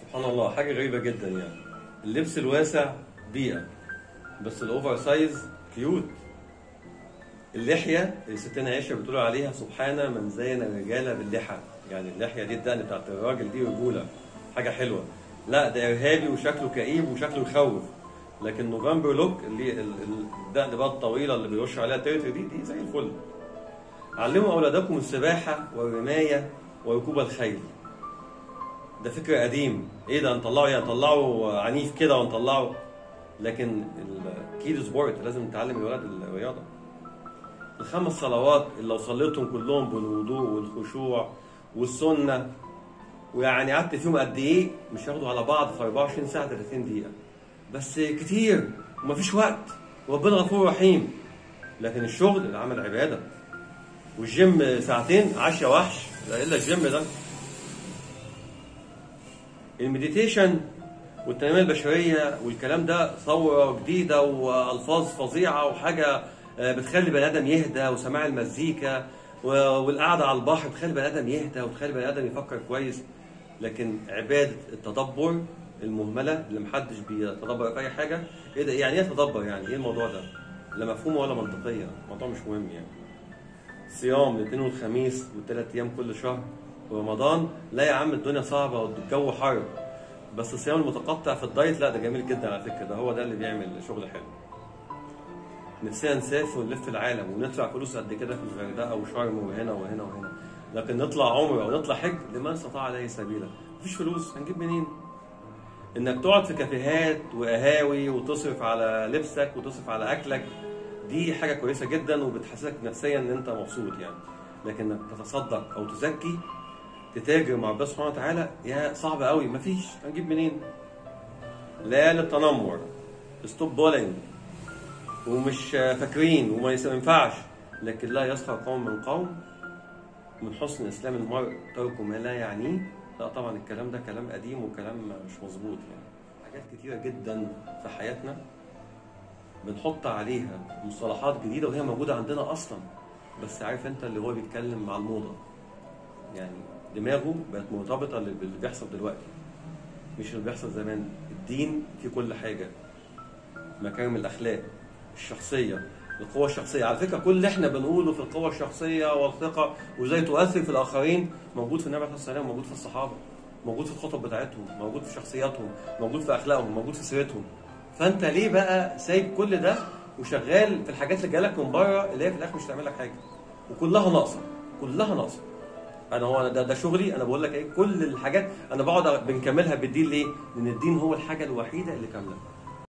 سبحان الله حاجه غريبه جدا يعني اللبس الواسع بيئه بس الاوفر سايز كيوت اللحيه اللي ستنا عائشه بتقول عليها سبحان من زين الرجال باللحى يعني اللحيه دي الدقن بتاعت الراجل دي رجوله حاجه حلوه لا ده ارهابي وشكله كئيب وشكله يخوف لكن نوفمبر لوك اللي ال- ال- الدقن بقى الطويله اللي بيرش عليها ترتر دي دي زي الفل علموا اولادكم السباحه والرمايه وركوب الخيل ده فكر قديم ايه ده نطلعه يعني نطلعه عنيف كده ونطلعه لكن الكيد سبورت لازم نتعلم الولاد الرياضه الخمس صلوات اللي لو صليتهم كلهم بالوضوء والخشوع والسنه ويعني قعدت فيهم قد ايه مش هياخدوا على بعض في 24 ساعه 30 دقيقه بس كتير ومفيش وقت وربنا غفور رحيم لكن الشغل العمل عباده والجيم ساعتين عشا وحش لا الا الجيم ده المديتيشن والتنميه البشريه والكلام ده ثوره جديده والفاظ فظيعه وحاجه آه، بتخلي بني ادم يهدى وسماع المزيكا و- والقعده على البحر بتخلي بني ادم يهدى وتخلي بني ادم يفكر كويس لكن عباده التدبر المهمله اللي محدش بيتدبر في اي حاجه ايه ده يعني ايه تدبر يعني ايه الموضوع ده؟ لا مفهومه ولا منطقيه الموضوع مش مهم يعني صيام الاثنين والخميس والثلاث ايام كل شهر ورمضان لا يا عم الدنيا صعبه والجو حر بس الصيام المتقطع في الدايت لا ده جميل جدا على فكره ده هو ده اللي بيعمل شغل حلو نفسنا نسافر ونلف العالم وندفع فلوس قد كده في الغردقه وشرم وهنا وهنا وهنا لكن نطلع عمره ونطلع حج لمن استطاع عليه سبيلا مفيش فلوس هنجيب منين انك تقعد في كافيهات وقهاوي وتصرف على لبسك وتصرف على اكلك دي حاجه كويسه جدا وبتحسسك نفسيا ان انت مبسوط يعني لكن انك تتصدق او تزكي تتاجر مع ربنا سبحانه وتعالى يا صعب قوي مفيش هنجيب منين لا للتنمر ستوب بولينج ومش فاكرين وما يس- ما ينفعش لكن لا يسخر قوم من قوم من حسن اسلام المرء ترك ما لا يعنيه لا طبعا الكلام ده كلام قديم وكلام مش مظبوط يعني حاجات كتيره جدا في حياتنا بنحط عليها مصطلحات جديده وهي موجوده عندنا اصلا بس عارف انت اللي هو بيتكلم مع الموضه يعني دماغه بقت مرتبطه باللي باللي بيحصل دلوقتي مش اللي بيحصل زمان الدين في كل حاجه مكارم الاخلاق الشخصيه القوة الشخصية على فكرة كل اللي احنا بنقوله في القوة الشخصية والثقة وازاي تؤثر في الآخرين موجود في النبي عليه الصلاة والسلام موجود في الصحابة موجود في الخطب بتاعتهم موجود في شخصياتهم موجود في أخلاقهم موجود في سيرتهم فأنت ليه بقى سايب كل ده وشغال في الحاجات اللي جالك من بره اللي هي في الآخر مش هتعمل لك حاجة وكلها ناقصة كلها ناقصة انا هو ده, ده شغلي انا بقول لك ايه كل الحاجات انا بقعد بنكملها بالدين ليه؟ لان الدين هو الحاجه الوحيده اللي كامله